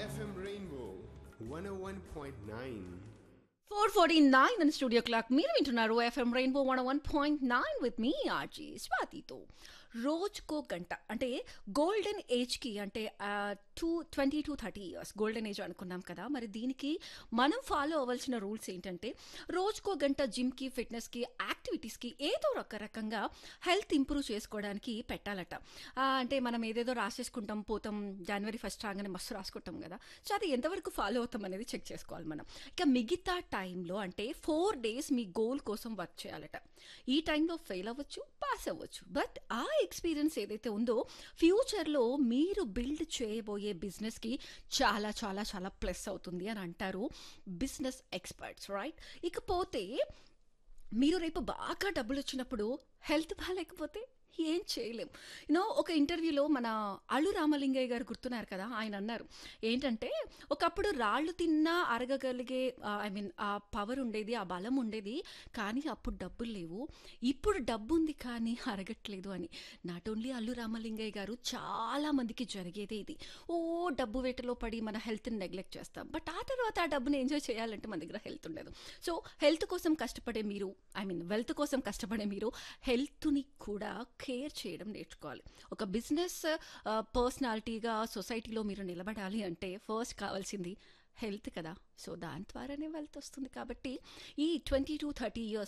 FM Rainbow 101.9. Four forty nine and studio clock మీరు వింటున్నారు FM Rainbow one one point nine with మీ RJ స్వాతితో రోజుకో గంట అంటే గోల్డెన్ ఏజ్కి అంటే two twenty to thirty years golden age అనుకున్నాం కదా మరి దీనికి మనం ఫాలో అవ్వాల్సిన రూల్స్ ఏంటంటే రోజుకో గంట జిమ్కి ఫిట్నెస్కి యాక్టివిటీస్కి ఏదో ఒక రకంగా హెల్త్ ఇంప్రూవ్ చేసుకోవడానికి పెట్టాలట ఆ, అంటే మనం ఏదేదో రాసేసుకుంటాం పోతాం జనవరి ఫస్ట్ రాగానే మస్తు రాసుకుంటాం కదా సో అది ఎంతవరకు ఫాలో అవుతాం అనేది చెక్ చేసుకోవాలి మనం ఇక మిగతా టైంలో అంటే ఫోర్ డేస్ మీ గోల్ కోసం వర్క్ చేయాలట ఈ టైంలో ఫెయిల్ అవ్వచ్చు పాస్ అవ్వచ్చు బట్ ఆ ఎక్స్పీరియన్స్ ఏదైతే ఉందో ఫ్యూచర్లో మీరు బిల్డ్ చేయబోయే బిజినెస్కి చాలా చాలా చాలా ప్లస్ అవుతుంది అని అంటారు బిజినెస్ ఎక్స్పర్ట్స్ రైట్ ఇకపోతే మీరు రేపు బాగా డబ్బులు వచ్చినప్పుడు హెల్త్ బాగాలేకపోతే ఏం చేయలేం యూనో ఒక ఇంటర్వ్యూలో మన అల్లు రామలింగయ్య గారు గుర్తున్నారు కదా ఆయన అన్నారు ఏంటంటే ఒకప్పుడు రాళ్ళు తిన్నా అరగగలిగే ఐ మీన్ ఆ పవర్ ఉండేది ఆ బలం ఉండేది కానీ అప్పుడు డబ్బులు లేవు ఇప్పుడు డబ్బు ఉంది కానీ అరగట్లేదు అని నాట్ ఓన్లీ అల్లు రామలింగయ్య గారు చాలా మందికి జరిగేదే ఇది ఓ డబ్బు వేటలో పడి మన హెల్త్ని నెగ్లెక్ట్ చేస్తాం బట్ ఆ తర్వాత ఆ డబ్బుని ఎంజాయ్ చేయాలంటే మన దగ్గర హెల్త్ ఉండదు సో హెల్త్ కోసం కష్టపడే మీరు ఐ మీన్ వెల్త్ కోసం కష్టపడే మీరు హెల్త్ని కూడా కేర్ చేయడం నేర్చుకోవాలి ఒక బిజినెస్ పర్సనాలిటీగా సొసైటీలో మీరు నిలబడాలి అంటే ఫస్ట్ కావాల్సింది హెల్త్ కదా సో దాని ద్వారానే వెల్త్ వస్తుంది కాబట్టి ఈ ట్వంటీ టు థర్టీ ఇయర్స్